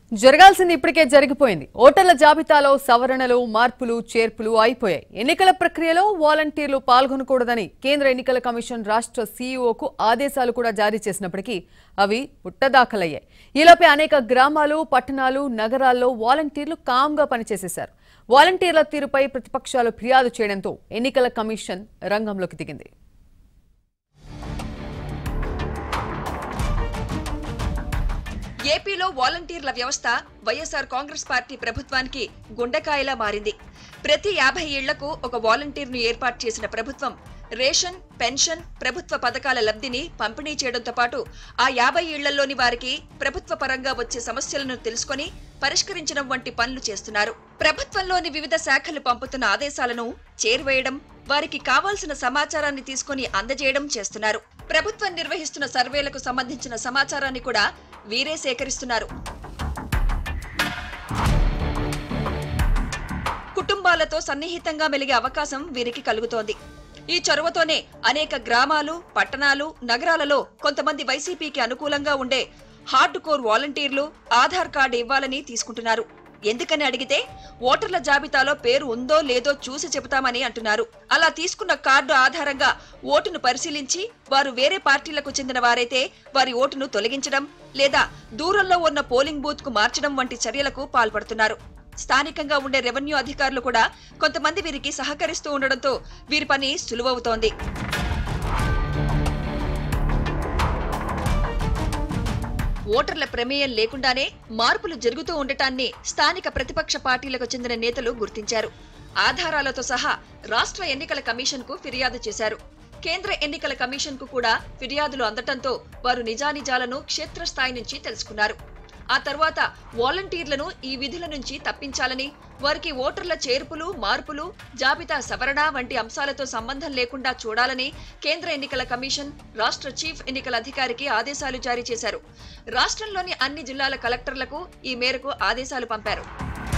జరగాల్సింది ఇప్పటికే జరిగిపోయింది ఓటర్ల జాబితాలో సవరణలు మార్పులు చేర్పులు అయిపోయాయి ఎన్నికల ప్రక్రియలో వాలంటీర్లు పాల్గొనకూడదని కేంద్ర ఎన్నికల కమిషన్ రాష్ట్ర సీఈఓకు ఆదేశాలు కూడా జారీ చేసినప్పటికీ అవి పుట్టదాఖలయ్యాయి ఈలోపే అనేక గ్రామాలు పట్టణాలు నగరాల్లో వాలంటీర్లు కామ్గా పనిచేసేశారు వాలంటీర్ల తీరుపై ప్రతిపక్షాలు ఫిర్యాదు చేయడంతో ఎన్నికల కమిషన్ రంగంలోకి దిగింది ఏపీలో వాలంటీర్ల వ్యవస్థ వైఎస్ఆర్ కాంగ్రెస్ పార్టీ ప్రభుత్వానికి గుండెకాయలా మారింది ప్రతి యాభై ఏళ్లకు ఒక వాలంటీర్ను ఏర్పాటు చేసిన ప్రభుత్వం రేషన్ పెన్షన్ ప్రభుత్వ పథకాల లబ్ధిని పంపిణీ చేయడంతో పాటు ఆ యాభై ఏళ్లలోని వారికి ప్రభుత్వ పరంగా వచ్చే సమస్యలను తెలుసుకొని పరిష్కరించడం వంటి పనులు చేస్తున్నారు ప్రభుత్వంలోని వివిధ శాఖలు పంపుతున్న ఆదేశాలను చేరువేయడం వారికి కావాల్సిన సమాచారాన్ని తీసుకొని అందజేయడం చేస్తున్నారు ప్రభుత్వం నిర్వహిస్తున్న సర్వేలకు సంబంధించిన సమాచారాన్ని కూడా వీరే సేకరిస్తున్నారు కుటుంబాలతో సన్నిహితంగా మెలిగే అవకాశం వీరికి కలుగుతోంది ఈ చొరవతోనే అనేక గ్రామాలు పట్టణాలు నగరాలలో కొంతమంది వైసీపీకి అనుకూలంగా ఉండే హార్డ్ కోర్ వాలంటీర్లు ఆధార్ కార్డు ఇవ్వాలని తీసుకుంటున్నారు ఎందుకని అడిగితే ఓటర్ల జాబితాలో పేరు ఉందో లేదో చూసి చెబుతామని అంటున్నారు అలా తీసుకున్న కార్డు ఆధారంగా ఓటును పరిశీలించి వారు వేరే పార్టీలకు చెందిన వారైతే వారి ఓటును తొలగించడం లేదా దూరంలో ఉన్న పోలింగ్ బూత్ కు మార్చడం వంటి చర్యలకు పాల్పడుతున్నారు స్థానికంగా ఉండే రెవెన్యూ అధికారులు కూడా కొంతమంది వీరికి సహకరిస్తూ ఉండడంతో వీరి పని సులువవుతోంది ఓటర్ల ప్రమేయం లేకుండానే మార్పులు జరుగుతూ ఉండటాన్ని స్థానిక ప్రతిపక్ష పార్టీలకు చెందిన నేతలు గుర్తించారు ఆధారాలతో సహా రాష్ట్ర ఎన్నికల కమిషన్ కు ఫిర్యాదు చేశారు కేంద్ర ఎన్నికల కమిషన్ కు కూడా ఫిర్యాదులు అందటంతో వారు నిజానిజాలను క్షేత్రస్థాయి నుంచి తెలుసుకున్నారు ఆ తర్వాత వాలంటీర్లను ఈ విధుల నుంచి తప్పించాలని వారికి ఓటర్ల చేర్పులు మార్పులు జాబితా సవరణ వంటి అంశాలతో సంబంధం లేకుండా చూడాలని కేంద్ర ఎన్నికల కమిషన్ రాష్ట్ర చీఫ్ ఎన్నికల అధికారికి ఆదేశాలు జారీ చేశారు రాష్ట్రంలోని అన్ని జిల్లాల కలెక్టర్లకు ఈ మేరకు ఆదేశాలు పంపారు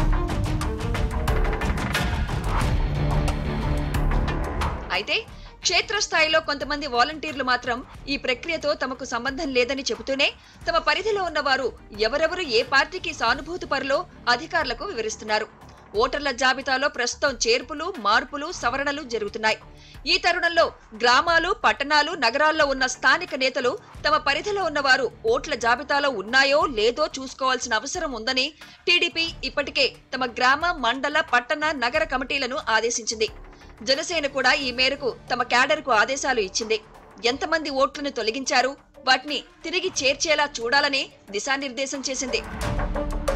అయితే క్షేత్రస్థాయిలో కొంతమంది వాలంటీర్లు మాత్రం ఈ ప్రక్రియతో తమకు సంబంధం లేదని చెబుతూనే తమ పరిధిలో ఉన్నవారు ఎవరెవరు ఏ పార్టీకి సానుభూతి పరులో అధికారులకు వివరిస్తున్నారు ఓటర్ల జాబితాలో ప్రస్తుతం చేర్పులు మార్పులు సవరణలు జరుగుతున్నాయి ఈ తరుణంలో గ్రామాలు పట్టణాలు నగరాల్లో ఉన్న స్థానిక నేతలు తమ పరిధిలో ఉన్నవారు ఓట్ల జాబితాలో ఉన్నాయో లేదో చూసుకోవాల్సిన అవసరం ఉందని టీడీపీ ఇప్పటికే తమ గ్రామ మండల పట్టణ నగర కమిటీలను ఆదేశించింది జనసేన కూడా ఈ మేరకు తమ క్యాడర్కు ఆదేశాలు ఇచ్చింది ఎంతమంది ఓట్లను తొలగించారు వాటిని తిరిగి చేర్చేలా చూడాలని దిశానిర్దేశం చేసింది